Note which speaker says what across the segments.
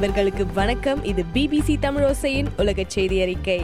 Speaker 1: நண்பர்களுக்கு வணக்கம் இது பிபிசி தமிழோசையின் உலக செய்தி அறிக்கை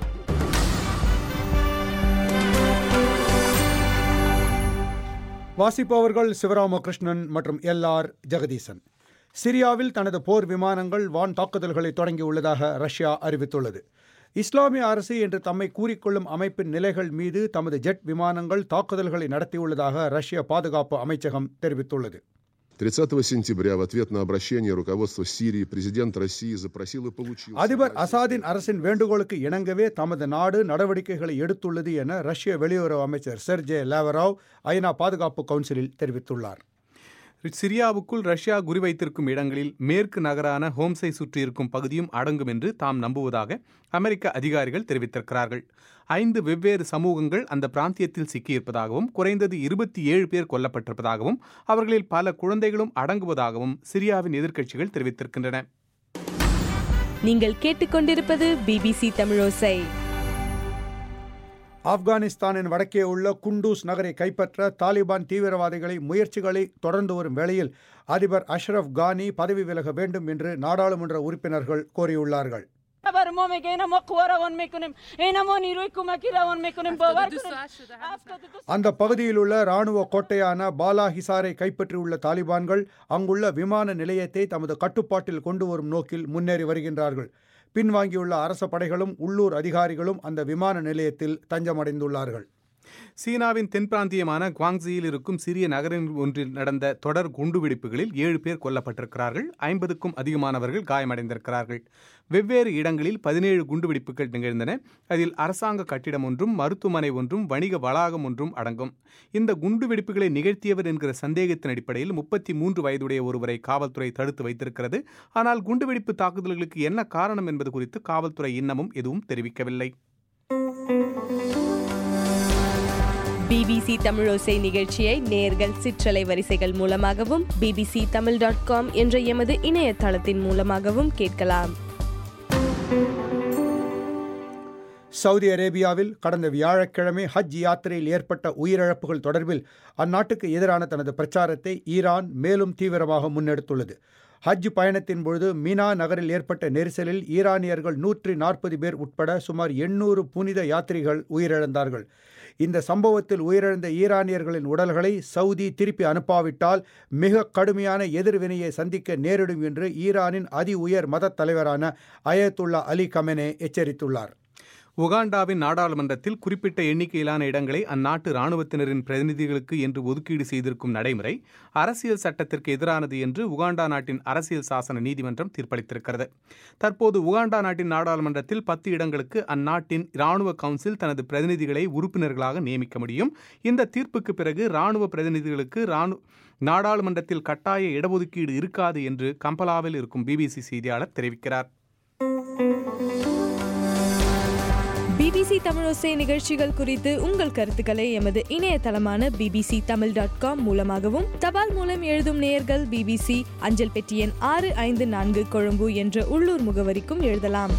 Speaker 2: வாசிப்பவர்கள் சிவராமகிருஷ்ணன் மற்றும் எல் ஆர் ஜெகதீசன் சிரியாவில் தனது போர் விமானங்கள் வான் தாக்குதல்களை தொடங்கியுள்ளதாக ரஷ்யா அறிவித்துள்ளது இஸ்லாமிய அரசு என்று தம்மை கூறிக்கொள்ளும் அமைப்பின் நிலைகள் மீது தமது ஜெட் விமானங்கள் தாக்குதல்களை நடத்தியுள்ளதாக ரஷ்ய பாதுகாப்பு அமைச்சகம் தெரிவித்துள்ளது
Speaker 3: 30 сентября в ответ на обращение руководства Сирии президент России запросил и получил...
Speaker 2: அதிபர் அசாதின் அரசின் வேண்டுகோளுக்கு இணங்கவே தமது நாடு நடவடிக்கைகளை எடுத்துள்ளது என ரஷ்ய வெளியுறவு அமைச்சர் செர்ஜே லேவராவ் ஐநா பாதுகாப்பு கவுன்சிலில் தெரிவித்துள்ளார்
Speaker 4: சிரியாவுக்குள் ரஷ்யா குறிவைத்திருக்கும் இடங்களில் மேற்கு நகரான ஹோம்ஸை சுற்றியிருக்கும் பகுதியும் அடங்கும் என்று தாம் நம்புவதாக அமெரிக்க அதிகாரிகள் தெரிவித்திருக்கிறார்கள் ஐந்து வெவ்வேறு சமூகங்கள் அந்த பிராந்தியத்தில் சிக்கியிருப்பதாகவும் குறைந்தது இருபத்தி ஏழு பேர் கொல்லப்பட்டிருப்பதாகவும் அவர்களில் பல குழந்தைகளும் அடங்குவதாகவும் சிரியாவின் எதிர்க்கட்சிகள் தெரிவித்திருக்கின்றன
Speaker 1: நீங்கள் கேட்டுக்கொண்டிருப்பது பிபிசி தமிழோசை
Speaker 2: ஆப்கானிஸ்தானின் வடக்கே உள்ள குண்டூஸ் நகரை கைப்பற்ற தாலிபான் தீவிரவாதிகளை முயற்சிகளை தொடர்ந்து வரும் வேளையில் அதிபர் அஷ்ரப் கானி பதவி விலக வேண்டும் என்று நாடாளுமன்ற உறுப்பினர்கள் கோரியுள்ளார்கள்
Speaker 5: بر ما میگه اینا ما قوا روان میکنیم اینا ما نیروی کمکی روان میکنیم باور کنیم 72
Speaker 2: அந்த பகுதியில் உள்ள ராணுவ கோட்டையான பாலா ஹிசாரை கைப்பற்றியுள்ள தாலிபான்கள் அங்குள்ள விமான நிலையத்தை தமது கட்டுப்பாட்டில் கொண்டு வரும் நோக்கில் முன்னேறி வருகின்றார்கள் பின்வாங்கியுள்ள அரச படைகளும் உள்ளூர் அதிகாரிகளும் அந்த விமான நிலையத்தில் தஞ்சமடைந்துள்ளார்கள்
Speaker 4: சீனாவின் தென் பிராந்தியமான குவாங்ஸியில் இருக்கும் சிறிய நகரின் ஒன்றில் நடந்த தொடர் குண்டுவெடிப்புகளில் ஏழு பேர் கொல்லப்பட்டிருக்கிறார்கள் ஐம்பதுக்கும் அதிகமானவர்கள் காயமடைந்திருக்கிறார்கள் வெவ்வேறு இடங்களில் பதினேழு குண்டுவெடிப்புகள் நிகழ்ந்தன அதில் அரசாங்க கட்டிடம் ஒன்றும் மருத்துவமனை ஒன்றும் வணிக வளாகம் ஒன்றும் அடங்கும் இந்த குண்டுவெடிப்புகளை நிகழ்த்தியவர் என்கிற சந்தேகத்தின் அடிப்படையில் முப்பத்தி மூன்று வயதுடைய ஒருவரை காவல்துறை தடுத்து வைத்திருக்கிறது ஆனால் குண்டுவெடிப்பு தாக்குதல்களுக்கு என்ன காரணம் என்பது குறித்து காவல்துறை இன்னமும் எதுவும் தெரிவிக்கவில்லை
Speaker 1: பிபிசி தமிழோசை நிகழ்ச்சியை நேர்கள் சிற்றலை வரிசைகள் மூலமாகவும் பிபிசி தமிழ் டாட் காம் என்ற எமது இணையதளத்தின் மூலமாகவும் கேட்கலாம்
Speaker 2: சவுதி அரேபியாவில் கடந்த வியாழக்கிழமை ஹஜ் யாத்திரையில் ஏற்பட்ட உயிரிழப்புகள் தொடர்பில் அந்நாட்டுக்கு எதிரான தனது பிரச்சாரத்தை ஈரான் மேலும் தீவிரமாக முன்னெடுத்துள்ளது ஹஜ் பயணத்தின் பொழுது மீனா நகரில் ஏற்பட்ட நெரிசலில் ஈரானியர்கள் நூற்றி நாற்பது பேர் உட்பட சுமார் எண்ணூறு புனித யாத்ரிகள் உயிரிழந்தார்கள் இந்த சம்பவத்தில் உயிரிழந்த ஈரானியர்களின் உடல்களை சவுதி திருப்பி அனுப்பாவிட்டால் மிக கடுமையான எதிர்வினையை சந்திக்க நேரிடும் என்று ஈரானின் அதி உயர் மதத் தலைவரான அயத்துல்லா அலி கமெனே எச்சரித்துள்ளார்
Speaker 4: உகாண்டாவின் நாடாளுமன்றத்தில் குறிப்பிட்ட எண்ணிக்கையிலான இடங்களை அந்நாட்டு இராணுவத்தினரின் பிரதிநிதிகளுக்கு என்று ஒதுக்கீடு செய்திருக்கும் நடைமுறை அரசியல் சட்டத்திற்கு எதிரானது என்று உகாண்டா நாட்டின் அரசியல் சாசன நீதிமன்றம் தீர்ப்பளித்திருக்கிறது தற்போது உகாண்டா நாட்டின் நாடாளுமன்றத்தில் பத்து இடங்களுக்கு அந்நாட்டின் இராணுவ கவுன்சில் தனது பிரதிநிதிகளை உறுப்பினர்களாக நியமிக்க முடியும் இந்த தீர்ப்புக்கு பிறகு இராணுவ பிரதிநிதிகளுக்கு இராணு நாடாளுமன்றத்தில் கட்டாய இடஒதுக்கீடு இருக்காது என்று கம்பலாவில் இருக்கும் பிபிசி செய்தியாளர் தெரிவிக்கிறார்
Speaker 1: பிபிசி தமிழோசை நிகழ்ச்சிகள் குறித்து உங்கள் கருத்துக்களை எமது இணையதளமான பிபிசி தமிழ் டாட் காம் மூலமாகவும் தபால் மூலம் எழுதும் நேயர்கள் பிபிசி அஞ்சல் பெட்டி எண் ஆறு ஐந்து நான்கு கொழும்பு என்ற உள்ளூர் முகவரிக்கும் எழுதலாம்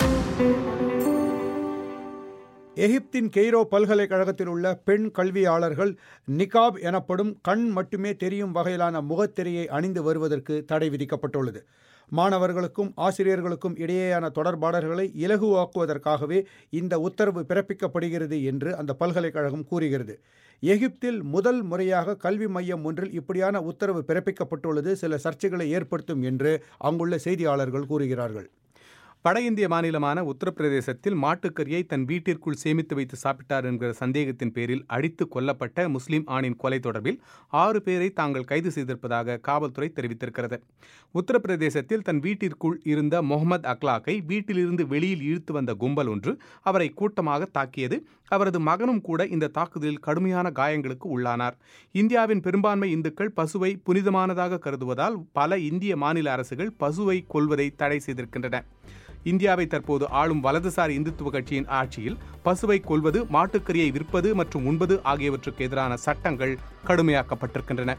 Speaker 2: எகிப்தின் கெய்ரோ பல்கலைக்கழகத்தில் உள்ள பெண் கல்வியாளர்கள் நிகாப் எனப்படும் கண் மட்டுமே தெரியும் வகையிலான முகத்திரையை அணிந்து வருவதற்கு தடை விதிக்கப்பட்டுள்ளது மாணவர்களுக்கும் ஆசிரியர்களுக்கும் இடையேயான தொடர்பாடல்களை இலகுவாக்குவதற்காகவே இந்த உத்தரவு பிறப்பிக்கப்படுகிறது என்று அந்த பல்கலைக்கழகம் கூறுகிறது எகிப்தில் முதல் முறையாக கல்வி மையம் ஒன்றில் இப்படியான உத்தரவு பிறப்பிக்கப்பட்டுள்ளது சில சர்ச்சைகளை ஏற்படுத்தும் என்று அங்குள்ள செய்தியாளர்கள் கூறுகிறார்கள்
Speaker 4: வட இந்திய மாநிலமான உத்தரப்பிரதேசத்தில் மாட்டுக்கறியை தன் வீட்டிற்குள் சேமித்து வைத்து சாப்பிட்டார் என்கிற சந்தேகத்தின் பேரில் அடித்து கொல்லப்பட்ட முஸ்லிம் ஆணின் கொலை தொடர்பில் ஆறு பேரை தாங்கள் கைது செய்திருப்பதாக காவல்துறை தெரிவித்திருக்கிறது உத்தரப்பிரதேசத்தில் தன் வீட்டிற்குள் இருந்த முகமது அக்லாக்கை வீட்டிலிருந்து வெளியில் இழுத்து வந்த கும்பல் ஒன்று அவரை கூட்டமாக தாக்கியது அவரது மகனும் கூட இந்த தாக்குதலில் கடுமையான காயங்களுக்கு உள்ளானார் இந்தியாவின் பெரும்பான்மை இந்துக்கள் பசுவை புனிதமானதாக கருதுவதால் பல இந்திய மாநில அரசுகள் பசுவை கொல்வதை தடை செய்திருக்கின்றன இந்தியாவை தற்போது ஆளும் வலதுசாரி இந்துத்துவ கட்சியின் ஆட்சியில் பசுவை கொல்வது மாட்டுக்கறியை விற்பது மற்றும் உண்பது ஆகியவற்றுக்கு எதிரான சட்டங்கள் கடுமையாக்கப்பட்டிருக்கின்றன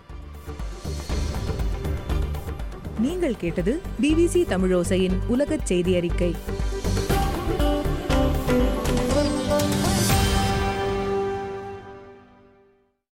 Speaker 6: நீங்கள் கேட்டது பிபிசி தமிழோசையின் உலகச் செய்தி அறிக்கை